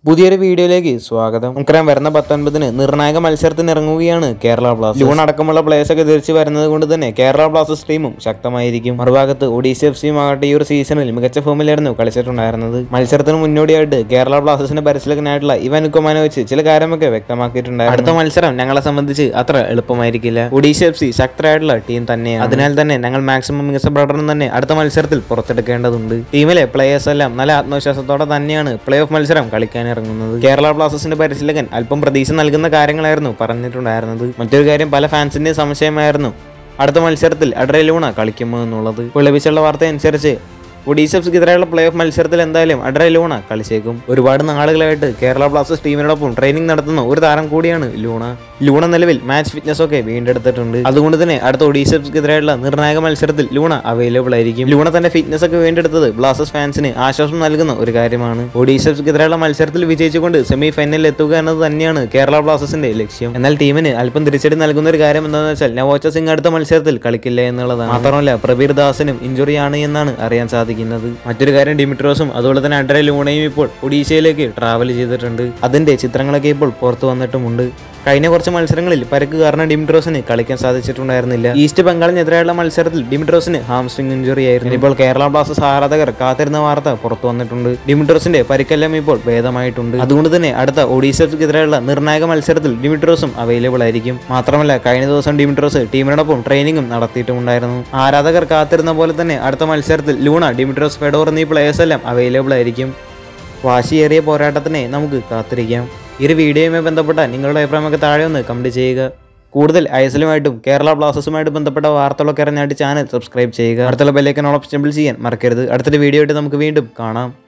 പുതിയൊരു വീഡിയോയിലേക്ക് സ്വാഗതം നമുക്കറിയാം വരുന്ന പത്തൊൻപതിന് നിർണായക മത്സരത്തിന് ഇറങ്ങുകയാണ് കേരള ബ്ലാസ്റ്റേഴ്സ് ലൂൺ അടക്കമുള്ള പ്ലേയേഴ്സ് ഒക്കെ തിരിച്ചു വരുന്നത് കൊണ്ട് തന്നെ കേരള ബ്ലാസ്റ്റേഴ്സ് ടീമും ശക്തമായിരിക്കും മറുഭാഗത്ത് ഒഡീസ എഫ് സിയും ആകട്ടെ ഈ ഒരു സീസണിൽ മികച്ച ഫോമിലായിരുന്നു കളിച്ചിട്ടുണ്ടായിരുന്നത് മത്സരത്തിന് മുന്നോടിയായിട്ട് കേരള ബ്ലാസ്റ്റേഴ്സിന്റെ പരിശീലകനായിട്ടുള്ള ഇവൻ കുമാനോവിച്ച് ചില കാര്യമൊക്കെ വ്യക്തമാക്കിയിട്ടുണ്ടായിരുന്നു അടുത്ത മത്സരം ഞങ്ങളെ സംബന്ധിച്ച് അത്ര എളുപ്പമായിരിക്കില്ല ഒഡീസ എഫ് സി ശക്തരായിട്ടുള്ള ടീം തന്നെയാണ് അതിനാൽ തന്നെ ഞങ്ങൾ മാക്സിമം മികച്ച പ്രകടനം തന്നെ അടുത്ത മത്സരത്തിൽ പുറത്തെടുക്കേണ്ടതുണ്ട് ടീമിലെ പ്ലേയേഴ്സ് എല്ലാം നല്ല ആത്മവിശ്വാസത്തോടെ തന്നെയാണ് പ്ലേ ഓഫ് മത്സരം കളിക്കാൻ ഇറങ്ങുന്നത് കേരള ബ്ലാസ്റ്റേഴ്സിന്റെ പരിശീലകൻ അല്പം പ്രതീക്ഷ നൽകുന്ന കാര്യങ്ങളായിരുന്നു പറഞ്ഞിട്ടുണ്ടായിരുന്നത് മറ്റൊരു കാര്യം പല ഫാൻസിന്റെയും സംശയമായിരുന്നു അടുത്ത മത്സരത്തിൽ അഡ്രലൂണ കളിക്കുമോ എന്നുള്ളത് ഇപ്പോൾ ലഭിച്ചുള്ള വാർത്ത അനുസരിച്ച് ഒഡീസ എഫ്സിക്കെതിരെയുള്ള പ്ലേ ഓഫ് മത്സരത്തിൽ എന്തായാലും അഡ്രൈ ലൂണ കളിച്ചേക്കും ഒരുപാട് നാളുകളായിട്ട് കേരള ബ്ലാസ്റ്റേഴ്സ് ടീമിനോടൊപ്പം ട്രെയിനിങ് നടത്തുന്ന ഒരു താരം കൂടിയാണ് ലൂണ ലൂണ നിലവിൽ മാച്ച് ഫിറ്റ്നസ് ഒക്കെ വീണ്ടെടുത്തിട്ടുണ്ട് അതുകൊണ്ട് തന്നെ അടുത്ത ഒഡീസ എഫ്സിക്കെതിരെയുള്ള നിർണായക മത്സരത്തിൽ ലൂണ അവൈലബിൾ ആയിരിക്കും ലൂണ തന്റെ ഫിറ്റ്നസ് ഒക്കെ വീണ്ടെടുത്തത് ബ്ലാസ്റ്റേഴ്സ് ഫാൻസിന് ആശ്വാസം നൽകുന്ന ഒരു കാര്യമാണ് ഒഡീസ എഫ്സിക്കെതിരെയുള്ള മത്സരത്തിൽ വിജയിച്ചുകൊണ്ട് സെമി ഫൈനലിൽ എത്തുക എന്നത് തന്നെയാണ് കേരള ബ്ലാസ്റ്റേഴ്സിന്റെ ലക്ഷ്യം എന്നാൽ ടീമിന് അല്പം തിരിച്ചടി നൽകുന്ന ഒരു കാര്യം എന്താണെന്ന് വെച്ചാൽ നവോച്ച സിംഗ് അടുത്ത മത്സരത്തിൽ കളിക്കില്ല എന്നുള്ളതാണ് മാത്രമല്ല പ്രബീർ ദാസിനും ഇഞ്ചുറി ആണ് എന്നാണ് അറിയാൻ സാധിക്കുന്നത് മറ്റൊരു കാര്യം ഡിമിട്രോസും അതുപോലെ തന്നെ അഡ്ര ലൂണയും ഇപ്പോൾ ഒഡീഷയിലേക്ക് ട്രാവൽ ചെയ്തിട്ടുണ്ട് അതിന്റെ ചിത്രങ്ങളൊക്കെ ഇപ്പോൾ പുറത്തു വന്നിട്ടുമുണ്ട് കഴിഞ്ഞ കുറച്ച് മത്സരങ്ങളിൽ പരക്ക് കാരണം ഡിമിട്രോസിന് കളിക്കാൻ സാധിച്ചിട്ടുണ്ടായിരുന്നില്ല ഈസ്റ്റ് ബംഗാളിനെതിരെയുള്ള മത്സരത്തിൽ ഡിമിട്രോസിന് ഹാംസ്ട്രിംഗ് ഇഞ്ചുറി ആയിരുന്നു ഇപ്പോൾ കേരള ബ്ലാസ്റ്റേഴ്സ് ആരാധകർ കാത്തിരുന്ന വാർത്ത പുറത്തു വന്നിട്ടുണ്ട് ഡിമിട്രോസിന്റെ പരിക്കെല്ലാം ഇപ്പോൾ ഭേദമായിട്ടുണ്ട് അതുകൊണ്ട് തന്നെ അടുത്ത ഒഡീസക്കെതിരെയുള്ള നിർണായക മത്സരത്തിൽ ഡിമിട്രോസും അവൈലബിൾ ആയിരിക്കും മാത്രമല്ല കഴിഞ്ഞ ദിവസം ഡിമിട്രോസ് ടീമിനോടൊപ്പം ട്രെയിനിങ്ങും നടത്തിയിട്ടുണ്ടായിരുന്നു ആരാധകർ കാത്തിരുന്ന പോലെ തന്നെ അടുത്ത മത്സരത്തിൽ ലൂണ ഡിമിട്രോസ് ഫെഡോർ എന്നീ പ്ലേയേഴ്സ് എല്ലാം അവൈലബിൾ ആയിരിക്കും വാശിയേറിയ പോരാട്ടത്തിനെ നമുക്ക് കാത്തിരിക്കാം ഈ ഒരു വീഡിയോയുമായി ബന്ധപ്പെട്ട നിങ്ങളുടെ അഭിപ്രായമൊക്കെ താഴെ ഒന്ന് കമൻറ്റ് ചെയ്യുക കൂടുതൽ ഐസലുമായിട്ടും കേരള ബ്ലാസ്റ്റേഴ്സുമായിട്ട് ബന്ധപ്പെട്ട വാർത്തകളൊക്കെ അറിഞ്ഞായിട്ട് ചാനൽ സബ്സ്ക്രൈബ് ചെയ്യുക അടുത്തുള്ള ബെല്ലേക്കൻ ഓപ്ഷൻ ചെയ്യാൻ മറക്കരുത് അടുത്തൊരു വീഡിയോ ആയിട്ട് നമുക്ക് വീണ്ടും കാണാം